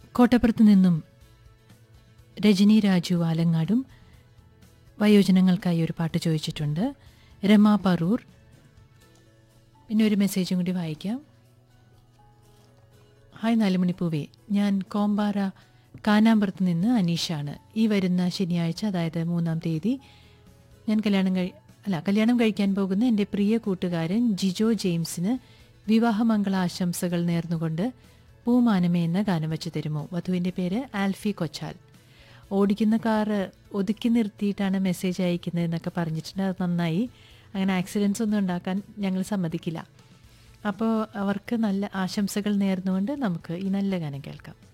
കോട്ടപ്പുറത്ത് നിന്നും രജനി രാജു ആലങ്ങാടും വയോജനങ്ങൾക്കായി ഒരു പാട്ട് ചോദിച്ചിട്ടുണ്ട് രമ പറൂർ പിന്നെ ഒരു മെസ്സേജും കൂടി വായിക്കാം ഹായ് നാലുമണിപ്പൂവേ ഞാൻ കോമ്പാറ കാനാമ്പുറത്ത് നിന്ന് അനീഷാണ് ഈ വരുന്ന ശനിയാഴ്ച അതായത് മൂന്നാം തീയതി ഞാൻ കല്യാണം കഴി അല്ല കല്യാണം കഴിക്കാൻ പോകുന്ന എൻ്റെ പ്രിയ കൂട്ടുകാരൻ ജിജോ ജെയിംസിന് വിവാഹമംഗള ആശംസകൾ നേർന്നുകൊണ്ട് പൂമാനമേ എന്ന ഗാനം വെച്ച് തരുമോ വധുവിൻ്റെ പേര് ആൽഫി കൊച്ചാൽ ഓടിക്കുന്ന കാറ് ഒതുക്കി നിർത്തിയിട്ടാണ് മെസ്സേജ് അയക്കുന്നത് എന്നൊക്കെ പറഞ്ഞിട്ടുണ്ട് അത് നന്നായി അങ്ങനെ ആക്സിഡൻസ് ഒന്നും ഉണ്ടാക്കാൻ ഞങ്ങൾ സമ്മതിക്കില്ല അപ്പോൾ അവർക്ക് നല്ല ആശംസകൾ നേർന്നുകൊണ്ട് നമുക്ക് ഈ നല്ല ഗാനം കേൾക്കാം